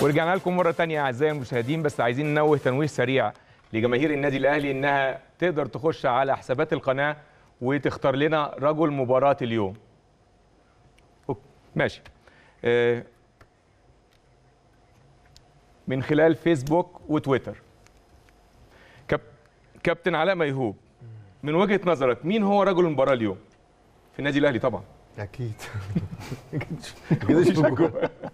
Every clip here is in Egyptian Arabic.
ورجعنا لكم مرة تانية أعزائي المشاهدين بس عايزين ننوه تنويه سريع لجماهير النادي الأهلي إنها تقدر تخش على حسابات القناة وتختار لنا رجل مباراة اليوم. أوك، ماشي. آه، من خلال فيسبوك وتويتر. كاب... كابتن علاء ميهوب من وجهة نظرك مين هو رجل المباراة اليوم؟ في النادي الأهلي طبعا. اكيد كده مش موجود.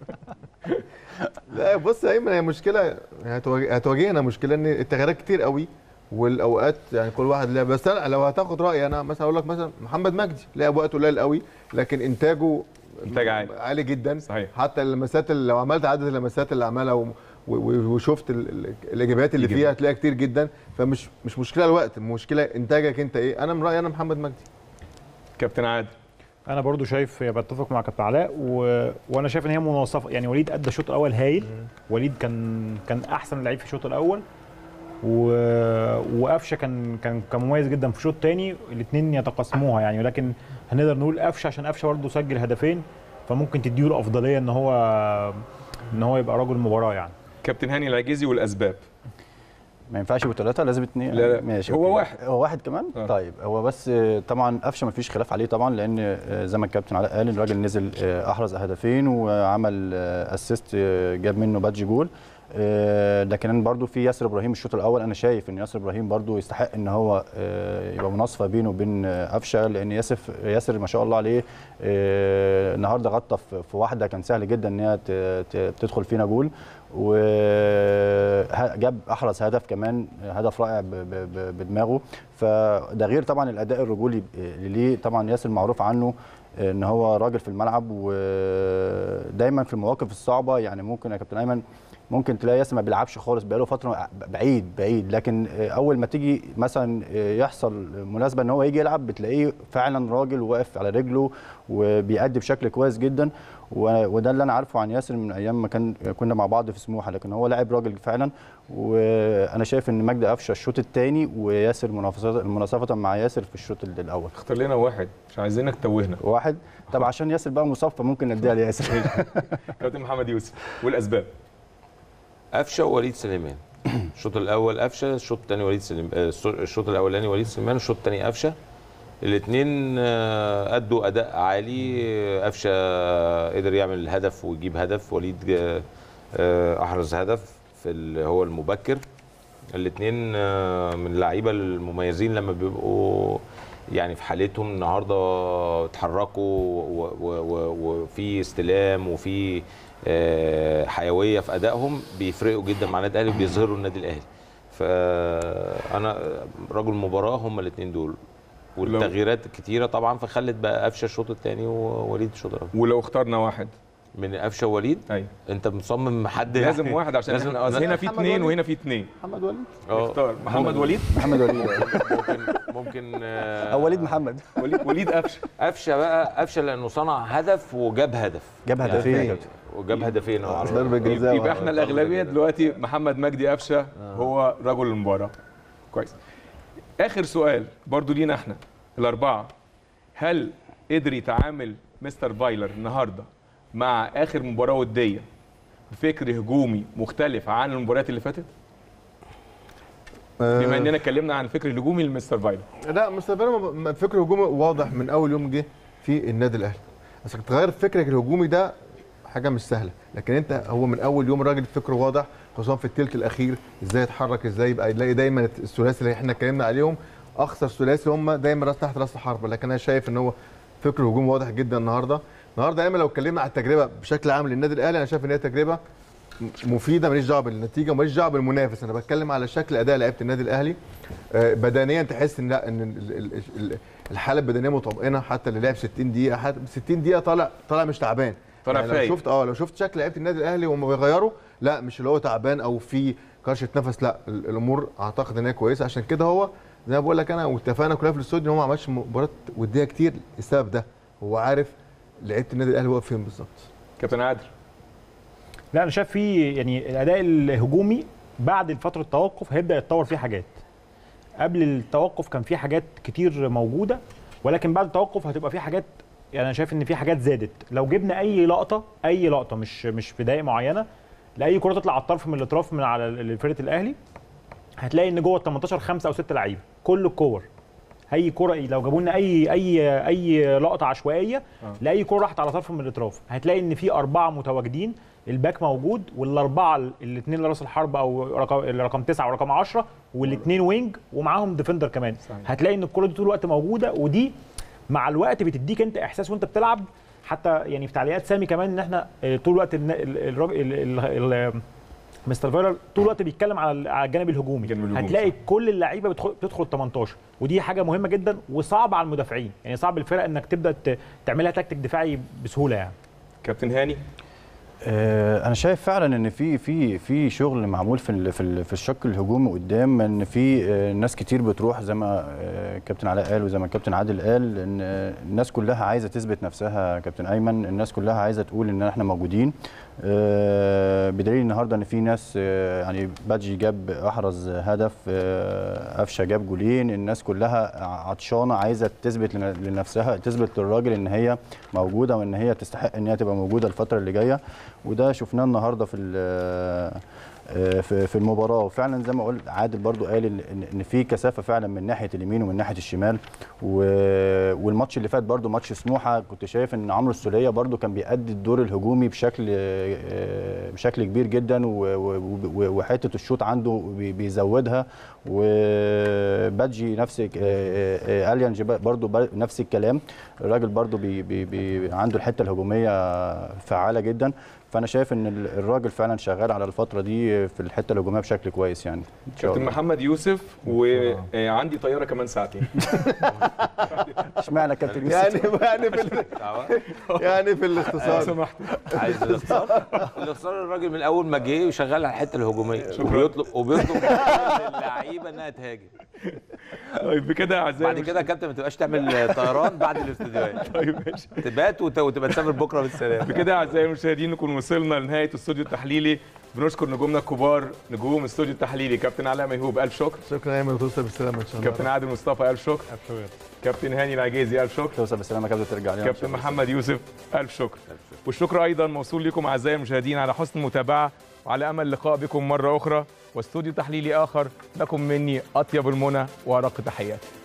لا بص يا ايمن هي مشكله هتواجه- هتواجهنا مشكله ان التغييرات كتير قوي والاوقات يعني كل واحد لعب بس انا لو هتاخد رايي انا مثلا اقول لك مثلا محمد مجدي لعب وقت قليل قوي لكن انتاجه إنتاج عالي. عالي جدا صحيح. حتى اللمسات اللي لو عملت عدد اللمسات اللي عملها و- و- و- وشفت ال- ال- الايجابيات اللي إيجابيات. فيها هتلاقيها كتير جدا فمش مش مشكله الوقت المشكله انتاجك انت ايه انا من رايي انا محمد مجدي كابتن عادل. انا برضو شايف بتفق مع كابتن علاء و... وانا شايف ان هي مناصفه يعني وليد ادى الشوط الاول هايل وليد كان كان احسن لعيب في الشوط الاول و... وقفشه كان كان كان مميز جدا في الشوط الثاني الاثنين يتقاسموها يعني ولكن هنقدر نقول قفشه عشان قفشه برضه سجل هدفين فممكن تديله الافضليه ان هو ان هو يبقى رجل مباراه يعني كابتن هاني العجيزي والأسباب. ما ينفعش يبقوا ثلاثة لازم اثنين لا، لا. ماشي هو أوكي. واحد. هو واحد كمان آه. آه. طيب هو بس آه، طبعا قفشه ما فيش خلاف عليه طبعا لان آه، زي ما الكابتن علاء قال الراجل نزل آه، احرز هدفين وعمل اسيست جاب منه بادج جول آه، لكن برضو في ياسر ابراهيم الشوط الاول انا شايف ان ياسر ابراهيم برضو يستحق ان هو آه، يبقى مناصفه بينه وبين آه، قفشه لان ياسر ياسر ما شاء الله عليه آه، النهارده غطى في- في واحده كان سهل جدا ان هي ت- ت- تدخل فينا جول وجاب احرز هدف كمان هدف رائع ب- ب- ب- بدماغه فده غير طبعا الاداء الرجولي اللي ليه طبعا ياسر معروف عنه ان هو راجل في الملعب ودايما في المواقف الصعبه يعني ممكن يا كابتن ايمن ممكن تلاقي ياسر ما بيلعبش خالص بقاله فتره بعيد بعيد لكن اول ما تيجي مثلا يحصل مناسبه ان هو يجي يلعب بتلاقيه فعلا راجل واقف على رجله وبيأدي بشكل كويس جدا و- وده اللي انا عارفه عن ياسر من ايام ما كان كنا مع بعض في سموحه لكن هو لاعب راجل فعلا وانا شايف ان مجدي قفشه الشوط الثاني وياسر منافسه مناصفه مع ياسر في الشوط الاول اختار لنا واحد مش عايزينك توهنا. واحد طب عشان ياسر بقى مصاب فممكن نديها لياسر كابتن محمد يوسف والأسباب. قفشه ووليد سليمان الشوط الاول قفشه الشوط الثاني وليد سليمان الشوط الاولاني وليد سليمان الشوط الثاني قفشه الاثنين ادوا اداء عالي آه، قفشه قدر يعمل هدف ويجيب هدف وليد آه، آه، احرز هدف في ال- هو المبكر الاثنين من اللعيبه المميزين لما بيبقوا يعني في حالتهم النهارده اتحركوا و- و- و- وفي استلام وفي آه، حيويه في ادائهم بيفرقوا جدا مع النادي الاهلي وبيظهروا النادي الاهلي فانا رجل مباراه هم الاثنين دول والتغييرات الكتيره طبعا فخلت بقى قفشه الشوط الثاني ووليد الشوط الاول ولو اخترنا واحد من قفشه ووليد ايوه انت مصمم حد لازم واحد عشان لازم- احنا أصل هنا في محمد اثنين وليد. وهنا في اثنين محمد وليد آه. اختار محمد وليد محمد وليد ممكن ممكن آه، او وليد محمد وليد وليد قفشه قفشه بقى قفشه لانه صنع هدف وجاب هدف جاب هدفين يا كابتن وجاب هدفين اه ضربه جزاء يبقى احنا الاغلبيه دلوقتي محمد مجدي قفشه هو رجل المباراه كويس اخر سؤال برضو لينا احنا الاربعه هل قدر يتعامل مستر فايلر النهارده مع اخر مباراه وديه بفكر هجومي مختلف عن المباريات اللي فاتت بما اننا اتكلمنا عن الفكر الهجومي لمستر فايلر لا مستر فكر هجومي واضح من اول يوم جه في النادي الاهلي بس تغير فكرك الهجومي ده حاجه مش سهله لكن انت هو من اول يوم الراجل فكره واضح خصوصا في الثلث الاخير ازاي يتحرك ازاي يبقى يلاقي دايما الثلاثي اللي احنا اتكلمنا عليهم اخسر ثلاثي هم دايما راس تحت راس الحربه لكن انا شايف ان هو فكر هجومي واضح جدا النهارده النهارده ايما لو اتكلمنا على التجربه بشكل عام للنادي الاهلي انا شايف ان هي تجربه مفيده ماليش دعوه بالنتيجه وماليش دعوه بالمنافس انا بتكلم على شكل اداء لعيبه النادي الاهلي آه، بدنيا تحس ان لا ان ال- ال- ال- الحاله البدنيه مطمئنه حتى اللي لعب 60 دقيقه حتى 60 دقيقه طالع طالع مش تعبان طالع يعني فايق. لو شفت اه لو شفت شكل لعيبه النادي الاهلي وهم بيغيروا لا مش اللي هو تعبان او في كرشه نفس لا ال- الامور اعتقد ان هي كويسه عشان كده هو زي ما بقول لك انا واتفقنا كلنا في الاستوديو ان هو ما عملش مباراه وديه كتير السبب ده هو عارف لعيبه النادي الاهلي واقف فين بالظبط كابتن عادل لا انا شايف في يعني الاداء الهجومي بعد فتره التوقف هيبدا يتطور فيه حاجات قبل التوقف كان في حاجات كتير موجوده ولكن بعد التوقف هتبقى في حاجات يعني انا شايف ان في حاجات زادت لو جبنا اي لقطه اي لقطه مش مش في دقائق معينه لاي كره تطلع على الطرف من الاطراف من على ال- فرقه الاهلي هتلاقي ان جوه ال 18 خمسه او سته لعيبه كل الكور اي كره لو جابوا لنا اي اي اي لقطه عشوائيه لاي كره راحت على طرف من الاطراف هتلاقي ان في اربعه متواجدين الباك موجود والاربعه الاثنين اللي راس الحرب او رقم رقم تسعه ورقم 10 والاثنين وينج ومعاهم ديفندر كمان صحيح. هتلاقي ان الكره دي طول الوقت موجوده ودي مع الوقت بتديك انت احساس وانت بتلعب حتى يعني في تعليقات سامي كمان ان احنا آه، طول الوقت الن- ال- الراجل ال- ال- ال- مستر فيرر طول الوقت بيتكلم على ال- على الجانب الهجومي الجانب الهجومي، هتلاقي صح. كل اللعيبه بتدخل بتدخل 18 ودي حاجه مهمه جدا وصعبه على المدافعين يعني صعب الفرق انك تبدا ت- تعملها تكتيك دفاعي بسهوله يعني كابتن هاني آه، انا شايف فعلا ان في في في شغل معمول في ال- في ال- في الشق الهجومي قدام ان في آه، ناس كتير بتروح زي ما آه، كابتن علاء قال وزي ما الكابتن عادل قال ان آه، الناس كلها عايزه تثبت نفسها كابتن ايمن الناس كلها عايزه تقول ان احنا موجودين آه، بدليل النهارده ان في ناس آه، يعني بادجي جاب احرز هدف آه، قفشه جاب جولين الناس كلها عطشانه عايزه تثبت لن- لنفسها تثبت للراجل ان هي موجوده وان هي تستحق ان هي تبقى موجوده الفتره اللي جايه وده شفناه النهارده في ال- آه، في في المباراه وفعلا زي ما قلت عادل برضو قال ان إن- ان في كثافه فعلا من ناحيه اليمين ومن ناحيه الشمال و- والماتش اللي فات برضو ماتش سموحه كنت شايف ان عمرو السوليه برضو كان بيأدي الدور الهجومي بشكل آه، بشكل كبير جدا و- و- و- وحته الشوط عنده بي- بيزودها وبادجي نفس آه، آه، اليان جبا- برضو بر- نفس الكلام الراجل برضو بي بي بي عنده الحته الهجوميه فعاله جدا فانا شايف ان ال- الراجل فعلا شغال على الفتره دي في الحته الهجوميه بشكل كويس يعني ان شاء كابتن الله محمد يوسف وعندي طياره كمان ساعتين اشمعنى كابتن يوسف يعني يعني في ال- دعوة. يعني في لو الاختصار سمحت عايز الاختصار الاختصار الراجل من اول ما جه وشغال على الحته الهجوميه وبيطلب وبيطلب من كل اللعيبه انها تهاجم طيب بكده يا اعزائي بعد كده يا كابتن ما تبقاش تعمل طيران بعد الاستوديوهات طيب ماشي تبات وت- وتبقى تسافر بكره بالسلامه بكده اعزائي المشاهدين نكون وصلنا لنهايه الاستوديو التحليلي بنشكر نجومنا الكبار نجوم الاستوديو التحليلي كابتن علاء ميهوب الف شكر شكرا يا ايمن وتوصل بالسلامه ان شاء الله كابتن عادل مصطفى الف شكر كابتن هاني العجيزي الف شكر توصل بالسلامه يا كابتن ترجع لنا إن شاء كابتن الله. محمد يوسف الف شكر والشكر ايضا موصول لكم اعزائي المشاهدين على حسن المتابعه وعلى امل اللقاء بكم مره اخرى واستوديو تحليلي اخر لكم مني اطيب المنى وارق تحياتي